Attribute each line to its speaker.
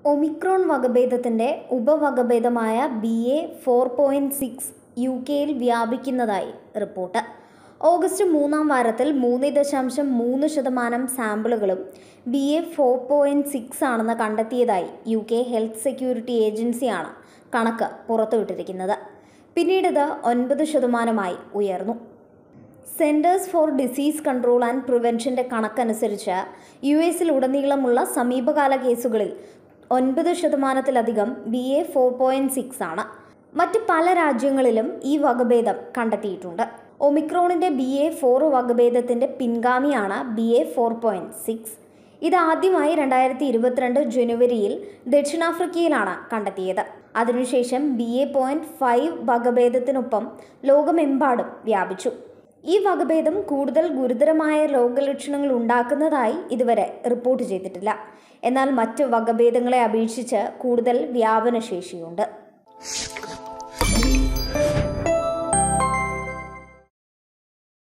Speaker 1: Omicron വകഭേദത്തിൻ്റെ ഉപവകഭേദമായ B A four point six U കെയിൽ വ്യാപിക്കുന്നതായി റിപ്പോർട്ട് ഓഗസ്റ്റ് മൂന്നാം വാരത്തിൽ മൂന്ന് ദശാംശം മൂന്ന് ശതമാനം സാമ്പിളുകളും B A four point six ആണെന്ന് കണ്ടെത്തിയതായി യു കെ ഹെൽത്ത് സെക്യൂരിറ്റി ഏജൻസിയാണ് കണക്ക് പുറത്തുവിട്ടിരിക്കുന്നത് പിന്നീട് ഇത് ഒൻപത് ശതമാനമായി ഉയർന്നു centres for disease control and പ്രിവെൻഷൻ്റെ കണക്കനുസരിച്ച് യു എസിലുടനീളമുള്ള സമീപകാല കേസുകളിൽ ഒൻപത് ശതമാനത്തിലധികം B A four point six ആണ് മറ്റ് പല രാജ്യങ്ങളിലും ഈ വകഭേദം കണ്ടെത്തിയിട്ടുണ്ട് ഒമിക്രോണിൻ്റെ ബി എ ഫോർ വകഭേദത്തിൻ്റെ പിൻഗാമിയാണ് B A four point six ഇത് ആദ്യമായി രണ്ടായിരത്തി ഇരുപത്തിരണ്ട് ജനുവരിയിൽ ദക്ഷിണാഫ്രിക്കയിലാണ് കണ്ടെത്തിയത് അതിനുശേഷം ബി എ പോയിൻറ്റ് ഫൈവ് വകഭേദത്തിനൊപ്പം ലോകമെമ്പാടും വ്യാപിച്ചു ഈ വകഭേദം കൂടുതൽ ഗുരുതരമായ രോഗലക്ഷണങ്ങൾ ഉണ്ടാക്കുന്നതായി ഇതുവരെ റിപ്പോർട്ട് ചെയ്തിട്ടില്ല എന്നാൽ മറ്റ് വകഭേദങ്ങളെ അപേക്ഷിച്ച് കൂടുതൽ വ്യാപനശേഷിയുണ്ട്